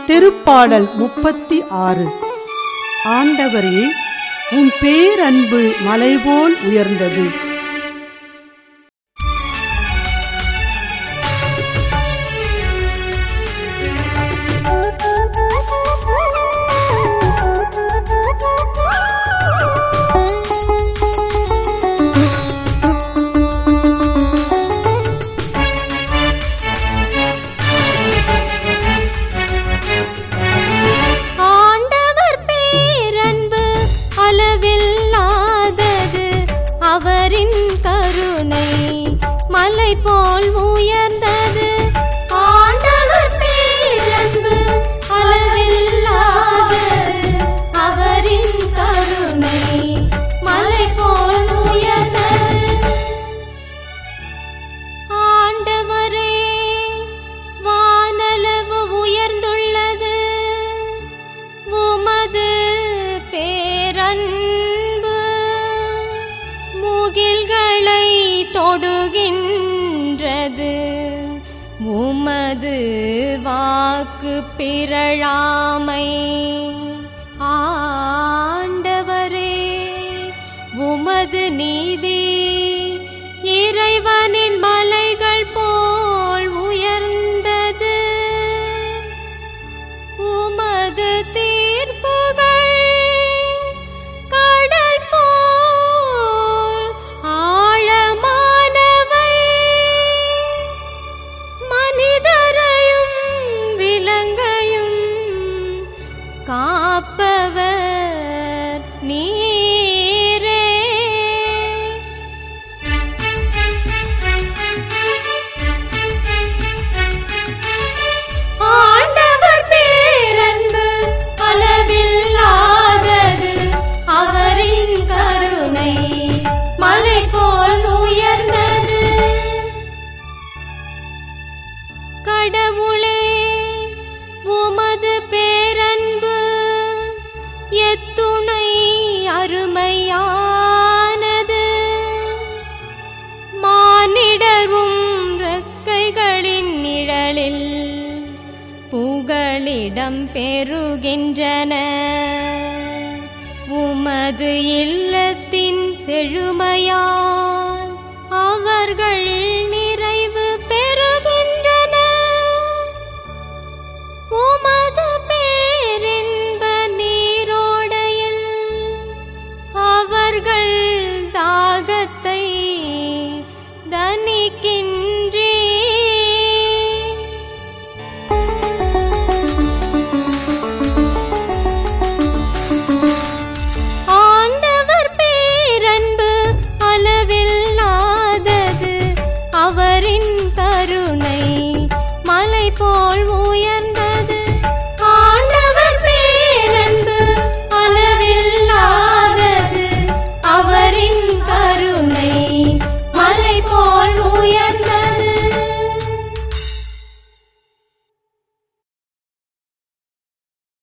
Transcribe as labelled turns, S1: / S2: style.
S1: திருப்பாடல் முப்பத்தி ஆறு ஆண்டவரே உம் பேரன்பு மலைபோல் உயர்ந்தது
S2: ஆண்டவர் பேரன்பு அளவில்லாதது அவரின் கருணை மலை போல் உயர்ந்தது ஆண்டவர் பேரன்பு அளவில்லாதது அவரின் கருணை மலை போல் உயர்ந்தது ஆண்டவரே வானளவு உயர்ந்துள்ளது உமது பேரன்பு முகில்களை தொடுகின்றது உமது வாக்கு பிறழாமை ஆண்டவரே உமது நீதி இறைவனின் மலைகள் போல் உயர்ந்தது உமது தீர்ப்புகள் கடல் போல் ஆழமானவை மனிதரையும் விலங்கையும் காப்பவர் நீரே ஆண்டவர் பேரன்பு அளவில்லாதது அவரின் கருணை மலை போல் உயர்ந்தது கடவுளே உமது பேரன்பு எத்துணை அருமையானது மானிடரும் ரெக்கைகளின் நிழலில் புகலிடம் பெறுகின்றன உமது இல்லத்தின் செழுமையால் அவர்கள்